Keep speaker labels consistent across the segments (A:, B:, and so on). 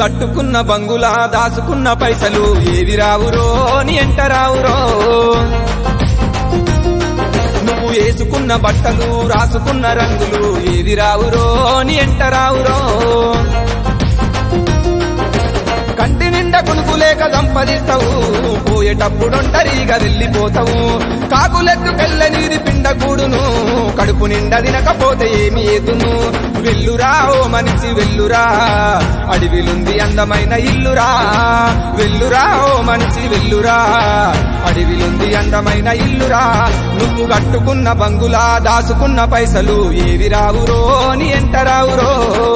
A: కట్టుకున్న బంగులా దాసుకున్న పైసలు ఏవి రావురో నీ ఎంట రావురో నువ్వు వేసుకున్న బట్టలు రాసుకున్న రంగులు ఏవి రావురో నీ ఎంట రావురో కంటి నిండా కొనుకులేక సంపదిస్తావు పోయేటప్పుడొంటరిగా వెళ్ళిపోతావు కాకులెత్తుకెళ్ళ నీది పిండకూడును కడుపు నిండా తినకపోతే ఏమి ఏతును వెల్లురా ఓ మనిషి వెల్లురా అడవిలుంది అందమైన ఇల్లురా వెల్లురా ఓ మనిషి వెల్లురా అడవిలుంది అందమైన ఇల్లురా నువ్వు కట్టుకున్న బంగులా దాసుకున్న పైసలు ఏవి రావురో నీ ఎంట రావురో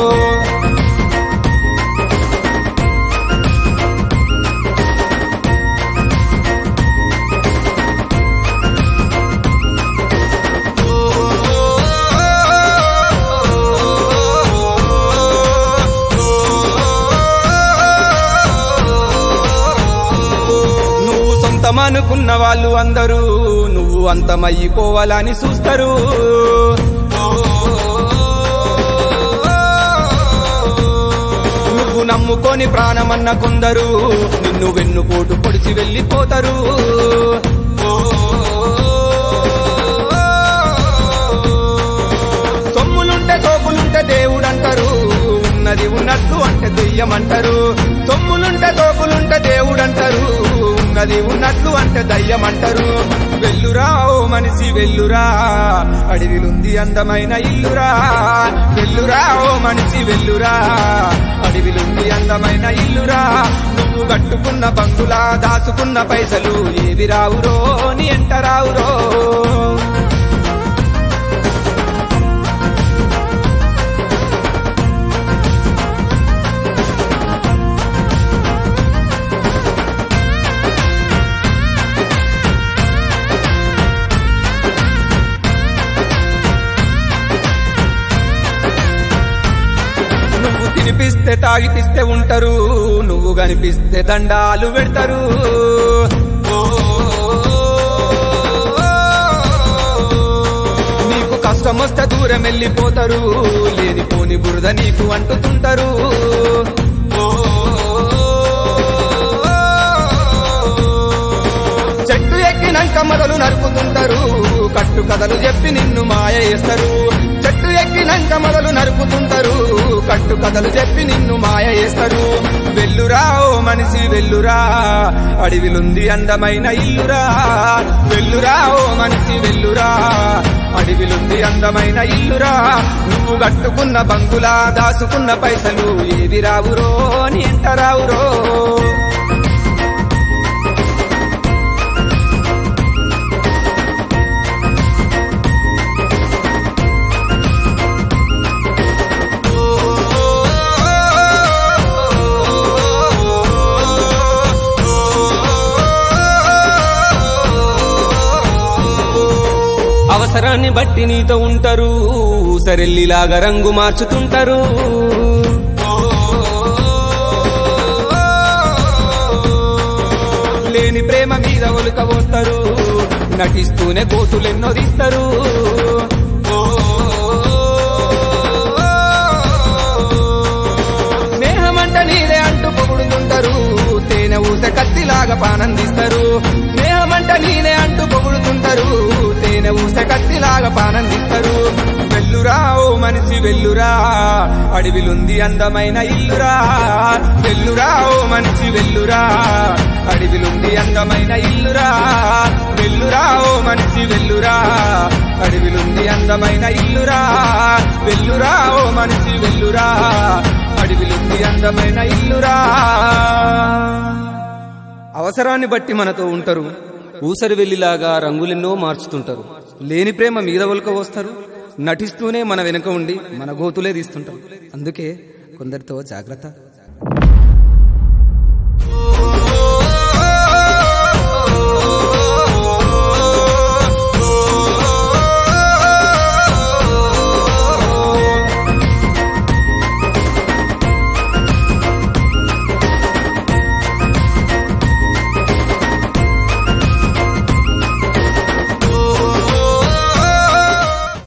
A: నువ్వు సొంతమనుకున్న వాళ్ళు అందరూ నువ్వు అంతమయ్యిపోవాలని చూస్తారు నువ్వు నమ్ముకొని ప్రాణమన్న కొందరు నిన్ను వెన్నుపోటు పొడిచి వెళ్ళిపోతారు సొమ్ములుంటే తోపులుంటే దేవుడంటారు ఉన్నది ఉన్నట్టు అంటే దెయ్యమంటారు సొమ్ములుంటే తోపులుంటే దేవుడంటారు ఉన్నది ఉన్నట్లు అంటే దయ్యమంటారు వెల్లురా ఓ మనిషి వెల్లురా అడవిలుంది అందమైన ఇల్లురా వెల్లురా ఓ మనిషి వెల్లురా అడవిలుంది అందమైన ఇల్లురా నువ్వు కట్టుకున్న బంగులా దాచుకున్న పైసలు ఏవి రావురో నీ ఎంట రావురో నువ్వు తినిపిస్తే తాగిపిస్తే ఉంటారు నువ్వు కనిపిస్తే దండాలు పెడతారు నీకు కష్టం వస్తే దూరం వెళ్ళిపోతారు లేనిపోని బురద నీకు అంటుతుంటారు చెట్టు ఎక్కినాక మొదలు నరుకుతుంటారు కట్టు కథలు చెప్పి నిన్ను మాయ చేస్తారు చెట్టు ఎక్కినాక మొదలు నరుకుతుంటారు కట్టు కథలు చెప్పి నిన్ను మాయ చేస్తారు వెల్లురా ఓ మనిషి వెల్లురా అడవిలుంది అందమైన ఇల్లురా వెల్లురా ఓ మనిషి వెల్లురా అడవిలుంది అందమైన ఇల్లురా నువ్వు కట్టుకున్న బంగులా దాసుకున్న పైసలు ఏవి రావురో నీ ఎంట రావురో అవసరాన్ని బట్టి నీతో ఉంటారు సరెల్లిలాగా రంగు మార్చుతుంటారు లేని ప్రేమ మీద ఒలుకబోస్తారు నటిస్తూనే కోతులెన్నో తీస్తారు స్నేహమంట నీదే అంటూ పొగుడుతుంటారు తేనె ఊస కత్తిలాగా పానందిస్తారు స్నేహమంట నీదే అంటూ పొగుడుతుంటారు తేనె ఊస కత్తిలాగా పానందిస్తారు వెల్లురా ఓ మనిషి వెల్లురా అడవిలుంది అందమైన ఇల్లురా వెల్లురా ఓ మనిషి వెల్లురా అడవిలుంది అందమైన ఇల్లురా వెల్లురా ఓ మనిషి వెల్లురా అడవిలుంది అందమైన ఇల్లురా వెల్లురా ఓ మనిషి వెల్లురా అడవిలుంది అందమైన ఇల్లురా అవసరాన్ని బట్టి మనతో ఉంటారు ఊసరి వెల్లిలాగా రంగులెన్నో మార్చుతుంటారు లేని ప్రేమ మీద ఒలక వస్తారు నటిస్తూనే మన వెనక ఉండి మన గోతులే తీస్తుంటారు అందుకే కొందరితో జాగ్రత్త